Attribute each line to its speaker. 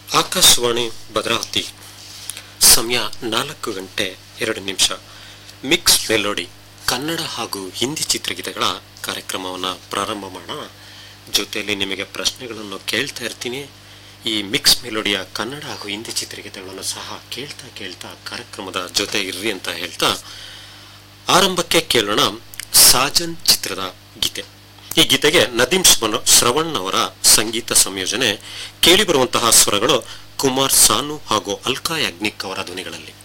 Speaker 1: ಆಕಾಶವಾಣಿ ಭದ್ರಾವತಿ ಸಮಯ ನಾಲ್ಕು ಗಂಟೆ ಎರಡು ನಿಮಿಷ ಮಿಕ್ಸ್ ಮೆಲೋಡಿ ಕನ್ನಡ ಹಾಗೂ ಹಿಂದಿ ಚಿತ್ರಗೀತೆಗಳ ಕಾರ್ಯಕ್ರಮವನ್ನು ಪ್ರಾರಂಭ ಮಾಡೋಣ ಜೊತೆಯಲ್ಲಿ ನಿಮಗೆ ಪ್ರಶ್ನೆಗಳನ್ನು ಕೇಳ್ತಾ ಇರ್ತೀನಿ ಈ ಮಿಕ್ಸ್ ಮೆಲೋಡಿಯ ಕನ್ನಡ ಹಾಗೂ ಹಿಂದಿ ಚಿತ್ರಗೀತೆಗಳನ್ನು ಸಹ ಕೇಳ್ತಾ ಕೇಳ್ತಾ ಕಾರ್ಯಕ್ರಮದ ಜೊತೆ ಇರ್ರಿ ಅಂತ ಹೇಳ್ತಾ ಆರಂಭಕ್ಕೆ ಕೇಳೋಣ ಸಾಜನ್ ಚಿತ್ರದ ಗೀತೆ ಈ ಗೀತೆಗೆ ನದೀಂ ಶ್ರವಣ್ ಶ್ರವಣ್ ಅವರ ಸಂಗೀತ ಸಂಯೋಜನೆ ಕೇಳಿಬರುವಂತಹ ಸ್ವರಗಳು ಕುಮಾರ್ ಸಾನು ಹಾಗೂ ಅಲ್ಕಾ ಯಾಗ್ನಿಕ್ ಅವರ ಧ್ವನಿಗಳಲ್ಲಿ